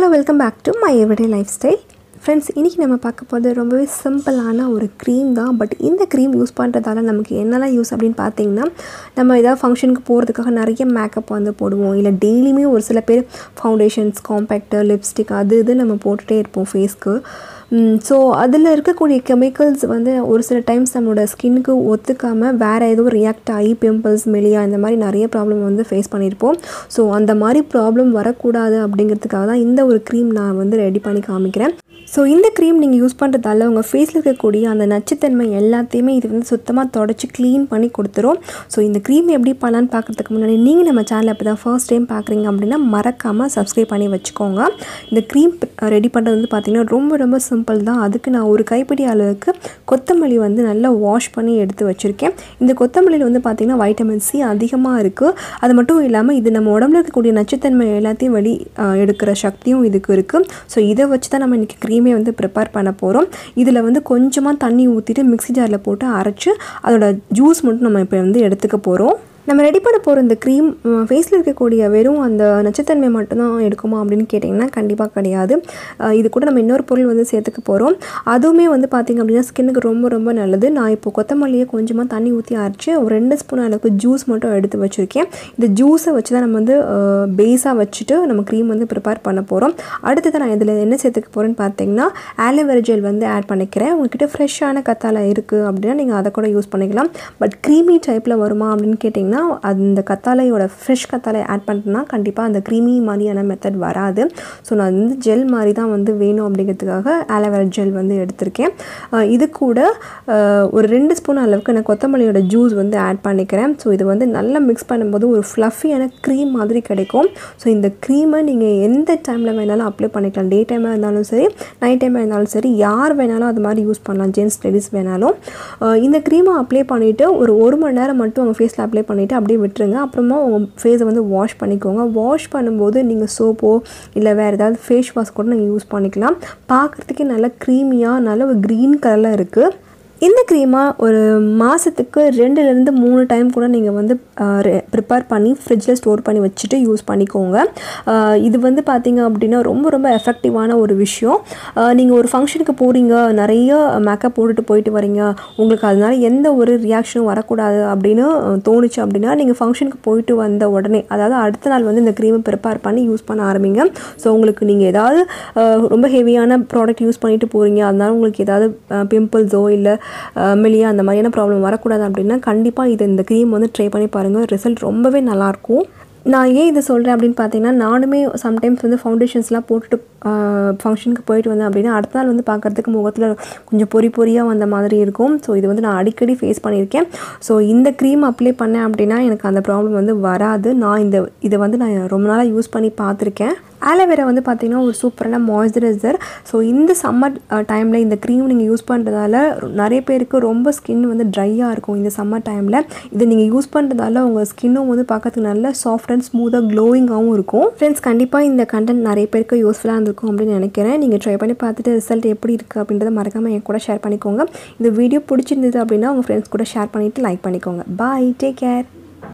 welcome back to my everyday life style friends இன்றைக்கி நம்ம பார்க்க போகிறது ரொம்பவே சிம்பிளான ஒரு க்ரீம் தான் பட் இந்த க்ரீம் யூஸ் பண்ணுறதால நமக்கு என்னெல்லாம் யூஸ் அப்படின்னு பார்த்தீங்கன்னா நம்ம ஏதாவது ஃபங்க்ஷனுக்கு போகிறதுக்காக நிறைய மேக்கப் வந்து போடுவோம் இல்லை டெய்லியுமே ஒரு சில பேர் ஃபவுண்டேஷன்ஸ் காம்பேக்டர் லிப்ஸ்டிக் அது இது நம்ம போட்டுகிட்டே இருப்போம் ஃபேஸ்க்கு ஸோ அதில் இருக்கக்கூடிய கெமிக்கல்ஸ் வந்து ஒரு சில டைம்ஸ் நம்மளோட ஸ்கின்னுக்கு ஒத்துக்காமல் வேறு ஏதோ ரியாக்ட் ஆகி பிம்பிள்ஸ் மெலியா இந்த மாதிரி நிறைய ப்ராப்ளம் வந்து ஃபேஸ் பண்ணியிருப்போம் ஸோ அந்த மாதிரி ப்ராப்ளம் வரக்கூடாது அப்படிங்கிறதுக்காக தான் இந்த ஒரு க்ரீம் நான் வந்து ரெடி பண்ணி காமிக்கிறேன் ஸோ இந்த க்ரீம் நீங்கள் யூஸ் பண்ணுறதால உங்கள் ஃபேஸில் இருக்கக்கூடிய அந்த நச்சுத்தன்மை எல்லாத்தையுமே இது வந்து சுத்தமாக தொடச்சி க்ளீன் பண்ணி கொடுத்துரும் ஸோ இந்த க்ரீம் எப்படி பண்ணலான்னு பார்க்குறதுக்கு முன்னாடி நீங்கள் நம்ம சேனலை இப்போ தான் ஃபர்ஸ்ட் டைம் பார்க்குறீங்க அப்படின்னா மறக்காமல் சப்ஸ்கிரைப் பண்ணி வச்சுக்கோங்க இந்த க்ரீம் ரெடி பண்ணுறது வந்து பார்த்திங்கன்னா ரொம்ப ரொம்ப சிம்பிள் தான் அதுக்கு நான் ஒரு கைப்பிடி அளவுக்கு கொத்தமல்லி வந்து நல்லா வாஷ் பண்ணி எடுத்து வச்சுருக்கேன் இந்த கொத்தமல்லியில் வந்து பார்த்திங்கன்னா வைட்டமின் சி அதிகமாக இருக்குது அது மட்டும் இல்லாமல் இது நம்ம உடம்புல இருக்கக்கூடிய நச்சுத்தன்மை எல்லாத்தையும் வெளி அஹ், எடுக்கிற சக்தியும் இதுக்கு இருக்குது ஸோ இதை வச்சு தான் நம்ம இன்றைக்கி க்ரீமே வந்து ப்ரிப்பேர் பண்ண போகிறோம் இதில் வந்து கொஞ்சமாக தண்ணி ஊற்றிட்டு மிக்ஸி ஜாரில் போட்டு அரைச்சி அதோட ஜூஸ் மட்டும் நம்ம இப்போ வந்து எடுத்துக்க போகிறோம் நம்ம ரெடி பண்ண போகிற இந்த க்ரீம் ஃபேஸில் இருக்கக்கூடிய வெறும் அந்த நச்சுத்தன்மை மட்டும்தான் எடுக்குமா அப்படின்னு கேட்டிங்கன்னா கண்டிப்பாக கிடையாது அஹ் இது கூட நம்ம இன்னொரு பொருள் வந்து சேர்த்துக்க போகிறோம் அதுவுமே வந்து பார்த்திங்க அப்படின்னா ஸ்கின்னுக்கு ரொம்ப ரொம்ப நல்லது நான் இப்போ கொத்தமல்லியை கொஞ்சமாக தண்ணி ஊற்றி அரைச்சி ஒரு ரெண்டு ஸ்பூன் அளவுக்கு ஜூஸ் மட்டும் எடுத்து வச்சுருக்கேன் இந்த ஜூஸை வச்சு தான் நம்ம வந்து பேஸாக வச்சுட்டு நம்ம க்ரீம் வந்து ப்ரிப்பேர் பண்ண போகிறோம் அடுத்தது நான் இதில் என்ன சேர்த்துக்க போகிறேன்னு பார்த்தீங்கன்னா ஆலோவேரா ஜெல் வந்து ஆட் பண்ணிக்கிறேன் உங்ககிட்ட ஃப்ரெஷ்ஷான கத்தாழை இருக்குது அப்படின்னா நீங்கள் அதை கூட யூஸ் பண்ணிக்கலாம் பட் க்ரீமி டைப்பில் வருமா அப்படின்னு கேட்டிங்கன்னா அந்த கத்தாழையோட ஃப்ரெஷ் கத்தாழை ஆட் பண்ணிட்டேன்னா கண்டிப்பாக அந்த க்ரீமி மாதிரியான மெத்தட் வராது ஸோ நான் வந்து ஜெல் மாதிரி தான் வந்து வேணும் அப்படிங்கிறதுக்காக ஆலோவேரா ஜெல் வந்து எடுத்திருக்கேன் அஹ் இது கூட அஹ், ஒரு ரெண்டு ஸ்பூன் அளவுக்கு நான் கொத்தமல்லியோட ஜூஸ் வந்து ஆட் பண்ணிக்கிறேன் ஸோ இது வந்து நல்லா மிக்ஸ் பண்ணும்போது ஒரு ஃப்ளஃபியான க்ரீம் மாதிரி கிடைக்கும் ஸோ இந்த க்ரீமை நீங்கள் எந்த டைமில் வேணாலும் அப்ளை பண்ணிக்கலாம் டே டைமாக இருந்தாலும் சரி நைட் டைமாக இருந்தாலும் சரி யார் வேணாலும் அது மாதிரி யூஸ் பண்ணலாம் ஜென்ஸ் லேடிஸ் வேணாலும் அஹ் இந்த க்ரீமை அப்ளை பண்ணிவிட்டு ஒரு ஒரு மணி நேரம் மட்டும் உங்கள் ஃபேஸில் அப்ளை பண்ணிவிட்டு அப்படியே விட்டுருங்க அப்புறமா உங்கள் ஃபேஸை வந்து வாஷ் பண்ணிக்கோங்க வாஷ் பண்ணும்போது நீங்கள் சோப்போ இல்லை வேறு ஏதாவது ஃபேஸ் வாஷ் கூட நீங்கள் யூஸ் பண்ணிக்கலாம் பார்க்குறதுக்கே நல்லா க்ரீமியாக நல்ல ஒரு க்ரீன் கலரில் இருக்குது இந்த க்ரீமை ஒரு மாதத்துக்கு ரெண்டுலேருந்து மூணு டைம் கூட நீங்கள் வந்து ப்ரிப்பேர் பண்ணி ஃப்ரிட்ஜில் ஸ்டோர் பண்ணி வச்சுட்டு யூஸ் பண்ணிக்கோங்க அஹ் இது வந்து பார்த்தீங்க அப்படின்னா ரொம்ப ரொம்ப எஃபெக்டிவான ஒரு விஷயம் நீங்கள் ஒரு ஃபங்க்ஷனுக்கு போகிறீங்க நிறைய மேக்கப் போட்டுட்டு போயிட்டு வரீங்க உங்களுக்கு அதனால எந்த ஒரு ரியாக்ஷனும் வரக்கூடாது அப்படின்னு அஹ், தோணுச்சு அப்படின்னா நீங்கள் ஃபங்க்ஷனுக்கு போயிட்டு வந்த உடனே அதாவது அடுத்த நாள் வந்து இந்த க்ரீமை ப்ரிப்பேர் பண்ணி யூஸ் பண்ண ஆரம்பிங்க ஸோ உங்களுக்கு நீங்கள் ஏதாவது அஹ், ரொம்ப ஹெவியான ப்ராடக்ட் யூஸ் பண்ணிட்டு போகிறீங்க அதனால உங்களுக்கு ஏதாவது பிம்பிள்ஸோ இல்லை மெலியா அந்த மாதிரியான ப்ராப்ளம் வரக்கூடாது அப்படின்னா கண்டிப்பாக இது இந்த க்ரீம் வந்து ட்ரை பண்ணி பாருங்கள் ரிசல்ட் ரொம்பவே நல்லாயிருக்கும் நான் ஏன் இதை சொல்கிறேன் அப்படின்னு பார்த்தீங்கன்னா நானுமே சம்டைம்ஸ் வந்து ஃபவுண்டேஷன்ஸ்லாம் போட்டுட்டு ஃபங்க்ஷனுக்கு போயிட்டு வந்தேன் அப்படின்னா அடுத்த நாள் வந்து பார்க்குறதுக்கு முகத்தில் கொஞ்சம் பொறி பொறியாக வந்த மாதிரி இருக்கும் ஸோ இது வந்து நான் அடிக்கடி ஃபேஸ் பண்ணியிருக்கேன் ஸோ இந்த க்ரீம் அப்ளை பண்ணேன் அப்படின்னா எனக்கு அந்த ப்ராப்ளம் வந்து வராது நான் இந்த இதை வந்து நான் ரொம்ப நாளாக யூஸ் பண்ணி பார்த்துருக்கேன் ஆலோவேரா வந்து பார்த்திங்கன்னா ஒரு சூப்பரான மாய்ஸ்சரைசர் ஸோ இந்த சம்மர் டைமில் இந்த க்ரீம் நீங்கள் யூஸ் பண்ணுறதால நிறைய பேருக்கு ரொம்ப ஸ்கின் வந்து ட்ரையாக இருக்கும் இந்த சம்மர் டைமில் இதை நீங்கள் யூஸ் பண்ணுறதால உங்கள் ஸ்கின்னும் வந்து பார்க்கறதுக்கு நல்ல சாஃப்ட் அண்ட் ஸ்மூத்தாக க்ளோயிங்காகவும் இருக்கும் ஃப்ரெண்ட்ஸ் கண்டிப்பாக இந்த கண்டென்ட் நிறைய பேருக்கு யூஸ்ஃபுல்லாக இருந்திருக்கும் அப்படின்னு நினைக்கிறேன் நீங்கள் ட்ரை பண்ணி பார்த்துட்டு ரிசல்ட் எப்படி இருக்குது அப்படின்றத மறக்காமல் என் கூட ஷேர் பண்ணிக்கோங்க இந்த வீடியோ பிடிச்சிருந்தது அப்படின்னா உங்கள் ஃப்ரெண்ட்ஸ் கூட ஷேர் பண்ணிவிட்டு லைக் பண்ணிக்கோங்க பாய் டேக் கேர்